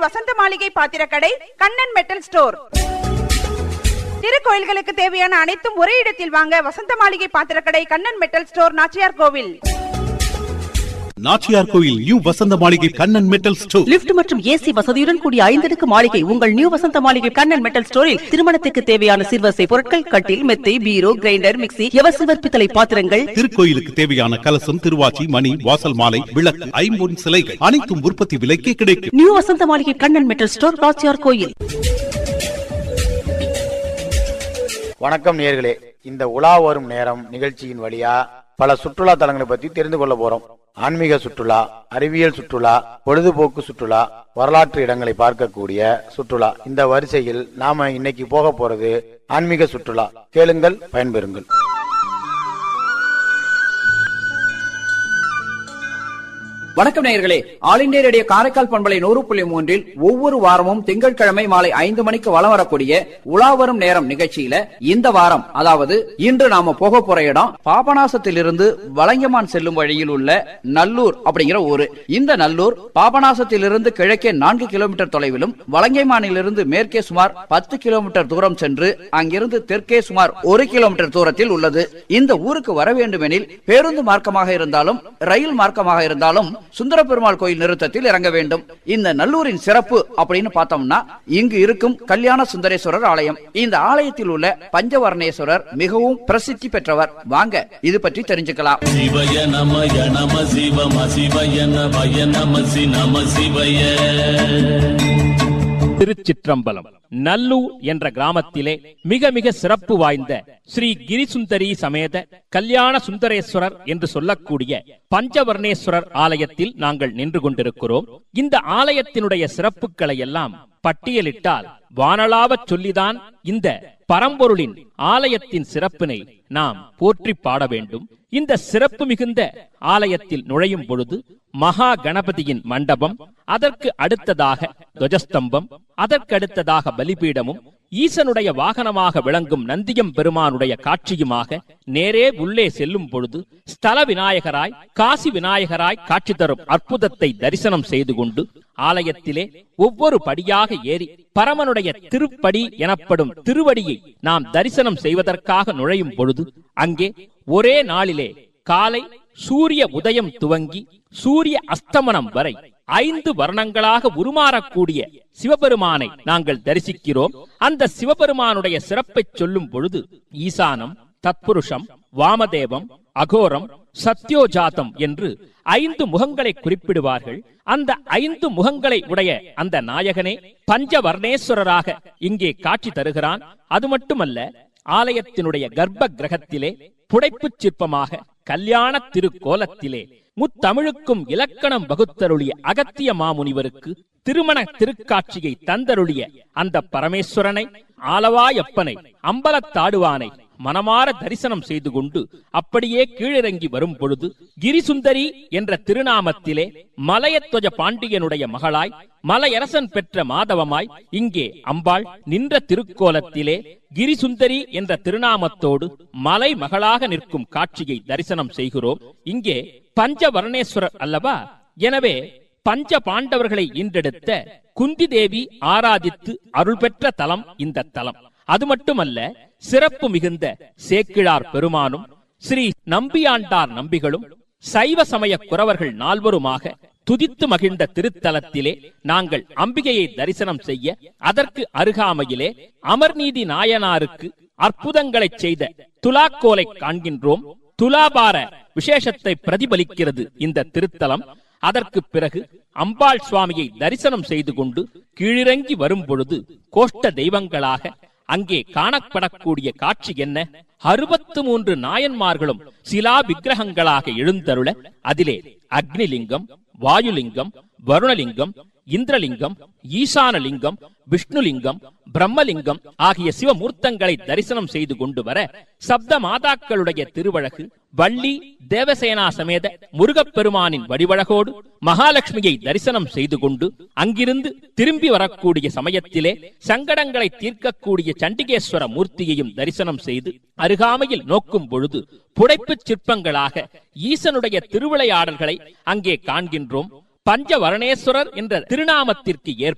வசந்த மாளிகை பாத்திரக்கடை Kannan metal store திருக்கோயில்களுக்கு தேவையான அனைத்தும் ஒரே இடத்தில் வாங்க வசந்த மாளிகை பாத்திரக்கடை Kannan metal store Nachiyar Koil Nachiyar Koil new Vasantha Maligai Kannan metal store lift மற்றும் ஏசி வசதியுடன் கூடிய ஐந்தடுக்கு மாளிகை உங்கள் நியூ வசந்த மாளிகை கண்ணன் மெட்டல் ஸ்டோரில் திருமணத்துக்கு தேவையான சிறுவசை பொருட்கள் கட்டில் மெத்தை பீரோ கிரைண்டர் மிக்ஸி எவசில்வர் பித்தளை பாத்திரங்கள் திருக்கோயிலுக்கு தேவையான கலசம் திருவாச்சி மணி வாசல் மாலை விளக்கு ஐம்பொன் சிலைகள் அனைத்தும் உற்பத்தி விலைக்கே கிடைக்கும் new Vasantha Maligai Kannan metal store ராச்சியார் கோயில் வணக்கம் நேர்களே இந்த உலா வரும் நேரம் நிகழ்ச்சியின் வழியா பல சுற்றுலா தலங்களை பத்தி தெரிந்து கொள்ள போறோம் ஆன்மீக சுற்றுலா அறிவியல் சுற்றுலா பொழுதுபோக்கு சுற்றுலா வரலாற்று இடங்களை பார்க்கக்கூடிய சுற்றுலா இந்த வரிசையில் நாம இன்னைக்கு போக போறது ஆன்மீக சுற்றுலா கேளுங்கள் பயன்பெறுங்கள் வணக்கம் நேயர்களே ஆல் இண்டியா ரேடியோ காரைக்கால் பண்பலை நூறு புள்ளி மூன்றில் ஒவ்வொரு வாரமும் திங்கட்கிழமை மாலை ஐந்து மணிக்கு வலம் வரக்கூடிய உலாவரும் நேரம் நிகழ்ச்சியில இந்த வாரம் அதாவது இன்று நாம போக போற இடம் பாபநாசத்திலிருந்து வலங்கமான் செல்லும் வழியில் உள்ள நல்லூர் அப்படிங்கிற ஊரு இந்த நல்லூர் பாபநாசத்திலிருந்து கிழக்கே நான்கு கிலோமீட்டர் தொலைவிலும் வலங்கைமானிலிருந்து மேற்கே சுமார் பத்து கிலோமீட்டர் தூரம் சென்று அங்கிருந்து தெற்கே சுமார் ஒரு கிலோமீட்டர் தூரத்தில் உள்ளது இந்த ஊருக்கு வர வேண்டுமெனில் பேருந்து மார்க்கமாக இருந்தாலும் ரயில் மார்க்கமாக இருந்தாலும் சுந்தர பெருமாள் கோயில் நிறுத்தத்தில் இறங்க வேண்டும் இந்த நல்லூரின் சிறப்பு அப்படின்னு பார்த்தோம்னா இங்கு இருக்கும் கல்யாண சுந்தரேஸ்வரர் ஆலயம் இந்த ஆலயத்தில் உள்ள பஞ்சவர்ணேஸ்வரர் மிகவும் பிரசித்தி பெற்றவர் வாங்க இது பற்றி தெரிஞ்சுக்கலாம் சிவய நமய நம சிவம சிவய நமய நம சி நம சிவய திருச்சிற்றம்பலம் நல்லூர் என்ற கிராமத்திலே மிக மிக சிறப்பு வாய்ந்த ஸ்ரீ கிரிசுந்தரி சமேத கல்யாண சுந்தரேஸ்வரர் என்று சொல்லக்கூடிய பஞ்சவர்ணேஸ்வரர் ஆலயத்தில் நாங்கள் நின்று கொண்டிருக்கிறோம் இந்த ஆலயத்தினுடைய சிறப்புகளை எல்லாம் பட்டியலிட்டால் வானளாவச் சொல்லிதான் இந்த பரம்பொருளின் ஆலயத்தின் சிறப்பினை நாம் போற்றி பாட வேண்டும் இந்த சிறப்பு மிகுந்த ஆலயத்தில் நுழையும் பொழுது மகா கணபதியின் மண்டபம் அதற்கு அடுத்ததாக துவஜஸ்தம்பம் அதற்கு அடுத்ததாக பலிபீடமும் ஈசனுடைய வாகனமாக விளங்கும் நந்தியம் பெருமானுடைய காட்சியுமாக நேரே உள்ளே செல்லும் பொழுது ஸ்தல விநாயகராய் காசி விநாயகராய் காட்சி தரும் அற்புதத்தை தரிசனம் செய்து கொண்டு ஆலயத்திலே ஒவ்வொரு படியாக ஏறி பரமனுடைய திருப்படி எனப்படும் திருவடியை நாம் தரிசனம் செய்வதற்காக நுழையும் பொழுது அங்கே ஒரே நாளிலே காலை சூரிய உதயம் துவங்கி சூரிய அஸ்தமனம் வரை ஐந்து வர்ணங்களாக உருமாறக்கூடிய சிவபெருமானை நாங்கள் தரிசிக்கிறோம் அந்த சிவபெருமானுடைய சிறப்பை சொல்லும் பொழுது ஈசானம் தத்புருஷம் வாமதேவம் அகோரம் சத்யோஜாதம் என்று ஐந்து முகங்களை குறிப்பிடுவார்கள் அந்த ஐந்து முகங்களை உடைய அந்த நாயகனே பஞ்சவர்ணேஸ்வரராக இங்கே காட்சி தருகிறான் அது மட்டுமல்ல ஆலயத்தினுடைய கர்ப்ப கிரகத்திலே புடைப்புச் சிற்பமாக கல்யாண திருக்கோலத்திலே முத்தமிழுக்கும் இலக்கணம் வகுத்தருளிய அகத்திய மாமுனிவருக்கு திருமண திருக்காட்சியை தந்தருளிய அந்த பரமேஸ்வரனை ஆலவாயப்பனை அம்பலத்தாடுவானை மனமாற தரிசனம் செய்து கொண்டு அப்படியே கீழிறங்கி வரும் பொழுது கிரிசுந்தரி என்ற திருநாமத்திலே மலையத்வஜ பாண்டியனுடைய மகளாய் மலையரசன் பெற்ற மாதவமாய் இங்கே அம்பாள் நின்ற திருக்கோலத்திலே கிரிசுந்தரி என்ற திருநாமத்தோடு மலை மகளாக நிற்கும் காட்சியை தரிசனம் செய்கிறோம் இங்கே பஞ்சவர்ணேஸ்வரர் அல்லவா எனவே பஞ்ச பாண்டவர்களை ஈன்றெடுத்த குந்தி தேவி ஆராதித்து அருள் பெற்ற தலம் இந்த தலம் அது மட்டுமல்ல சிறப்பு மிகுந்த சேக்கிழார் பெருமானும் ஸ்ரீ நம்பியாண்டார் நம்பிகளும் சைவ சமய குறவர்கள் நால்வருமாக துதித்து மகிழ்ந்த திருத்தலத்திலே நாங்கள் அம்பிகையை தரிசனம் செய்ய அதற்கு அருகாமையிலே அமர்நீதி நாயனாருக்கு அற்புதங்களை செய்த துலாக்கோலை காண்கின்றோம் துலாபார விசேஷத்தை பிரதிபலிக்கிறது இந்த திருத்தலம் அதற்கு பிறகு அம்பாள் சுவாமியை தரிசனம் செய்து கொண்டு கீழிறங்கி வரும் பொழுது கோஷ்ட தெய்வங்களாக அங்கே காணப்படக்கூடிய காட்சி என்ன அறுபத்து மூன்று நாயன்மார்களும் சிலா விக்கிரகங்களாக எழுந்தருள அதிலே அக்னிலிங்கம் வாயுலிங்கம் வருணலிங்கம் இந்திரலிங்கம் ஈசானலிங்கம் விஷ்ணுலிங்கம் பிரம்மலிங்கம் ஆகிய சிவமூர்த்தங்களை தரிசனம் செய்து கொண்டு வர சப்த மாதாக்களுடைய திருவழகு வள்ளி தேவசேனா சமேத முருகப்பெருமானின் வடிவழகோடு மகாலட்சுமியை தரிசனம் செய்து கொண்டு அங்கிருந்து திரும்பி வரக்கூடிய சமயத்திலே சங்கடங்களை தீர்க்கக்கூடிய சண்டிகேஸ்வர மூர்த்தியையும் தரிசனம் செய்து அருகாமையில் நோக்கும் பொழுது புடைப்புச் சிற்பங்களாக ஈசனுடைய திருவிளையாடல்களை அங்கே காண்கின்றோம் பஞ்சவரணேஸ்வரர் என்ற திருநாமத்திற்கு ஏற்ப